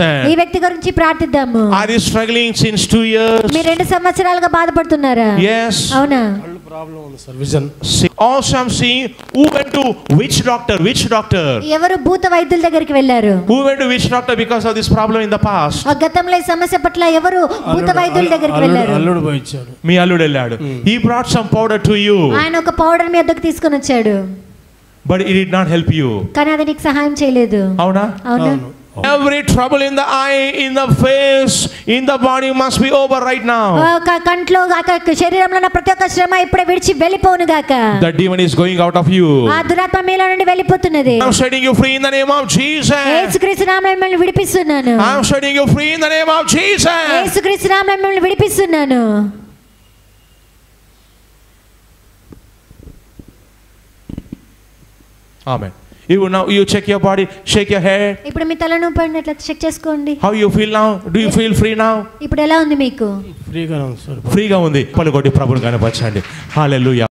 person. ఈ వ్యక్తి గురించి ప్రార్థిద్దాము Are you struggling since two years? మీరు రెండు సంవత్సరాలుగా బాధపడుతున్నారా Yes. అవునా కళ్ళు ప్రాబ్లం ఉంది sir vision See, Also, I'm seeing who went to which doctor? Which doctor? ఎవరు భూత వైద్యుల దగ్గరికి వెళ్ళారు Who went to which doctor because of this problem in the past? ఆ గతంలో ఈ సమస్య పట్ల ఎవరు భూత వైద్యుల దగ్గరికి అల్లుడు వెళ్ళారు అల్లుడు పోయి ఇచ్చాడు మీ అల్లుడు వెళ్ళాడు He brought some powder to you, ఆయన ఒక పౌడర్ మీ వద్దకు తీసుకొని వచ్చాడు but it did not help you. కానీ అది నీకు సహాయం చేయలేదు Avuna? అవునా అవును Every trouble in the eye, in the face, in the body must be over right ఆ, now. క- కంట్లో ఆ క- శరీరంలో ఉన్న ప్రతి ఒక్క శ్రమ ఇప్పుడే విడిచి వెళ్ళిపోను గాక The demon is going out of you. ఆ దురాత్మ మీలో నుండి వెళ్ళిపోతున్నది I'm setting you free in the name of Jesus. యేసుక్రీస్తు నామములో మిమ్మల్ని విడిపిస్తున్నాను I'm setting you free in the name of Jesus. యేసుక్రీస్తు నామములో మిమ్మల్ని విడిపిస్తున్నాను Amen. You now you check your body, shake your head. ఇప్పుడు మీ తలను పడినట్లు చెక్ చేసుకోండి How you feel now? Do you feel free now? ఇప్పుడు ఎలా ఉంది మీకు ఫ్రీగానే ఉంది సార్ ఫ్రీగా ఉంది పలుకొట్టి ప్రభుని కనపరచండి హాలెలూయా